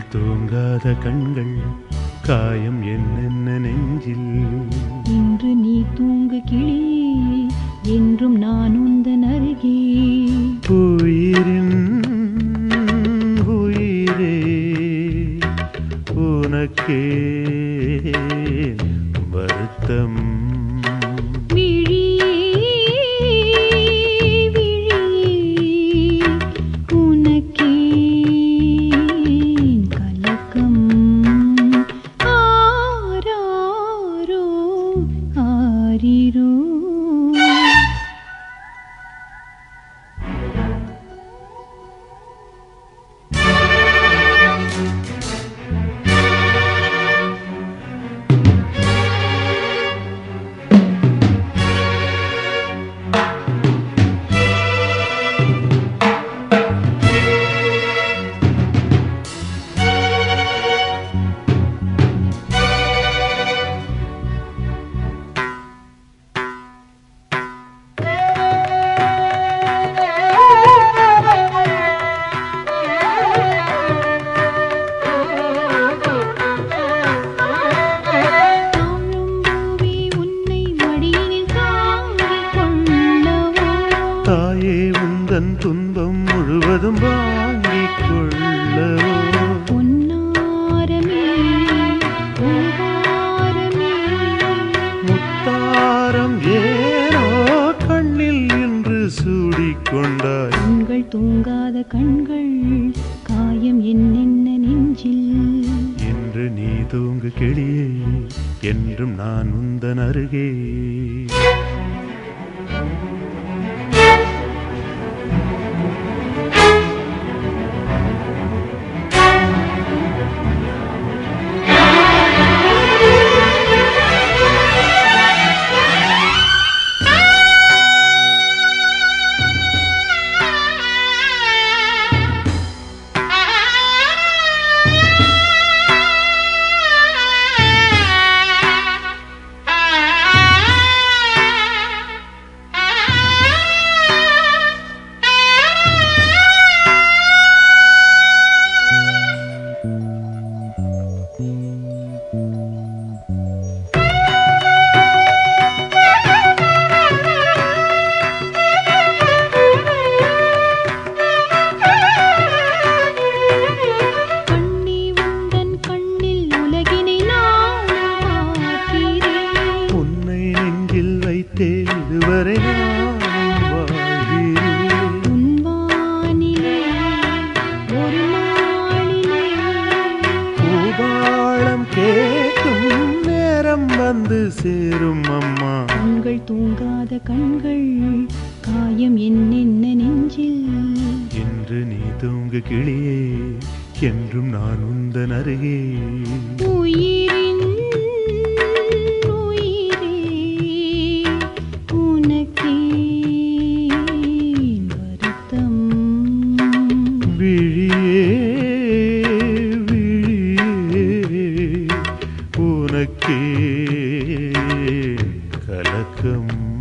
தூங்காத கண்கள் காயம் என்னென்ன நெஞ்சில் இன்று நீ தூங்கு கிளியே என்றும் நான் உந்தன் அருகே உயிரின் உயிரே உனக்கே வருத்தம் விழியே விழியே உனக்கே கலக்கம் ஆராரோ ஆரிரோ தாழம்பூவே உன்னை மடியினில் தாங்கிக் கொள்ளவோ தாயே உந்தன் துன்பம் முழுவதும் வாங்கிக் கொள்ளவோ பொன்னாரமே பூவாரமே முத்தாரம் ஏனோ கண்ணில் இன்று சூடிக்கொண்டாய் கண்கள் தூங்காத கண்கள் காயம் என்னென்ன நெஞ்சில் என்று நீ தூங்கு கிளியே என்றும் நான் உந்தன் அருகே கண்ணி உந்தன் கண்ணில் உலகினை நான் பார்க்கிறேன் உன்னை நெஞ்சில் வைத்தே இதுவரை நானும் வாழ்கிறேன் உன் வானிலே ஒரு நாளிலே பூபாளம் கேட்கும் நேரம் வந்து சேரும் அம்மா கண்கள் தூங்காத கண்கள் காயம் என்னென்ன நெஞ்சில் என்று நீ தூங்கு கிளியே என்றும் நான் உந்தன் அருகே உயிரின் உயிரே உனக்கே வருத்தம் விழியே விழியே உனக்கே கலக்கம்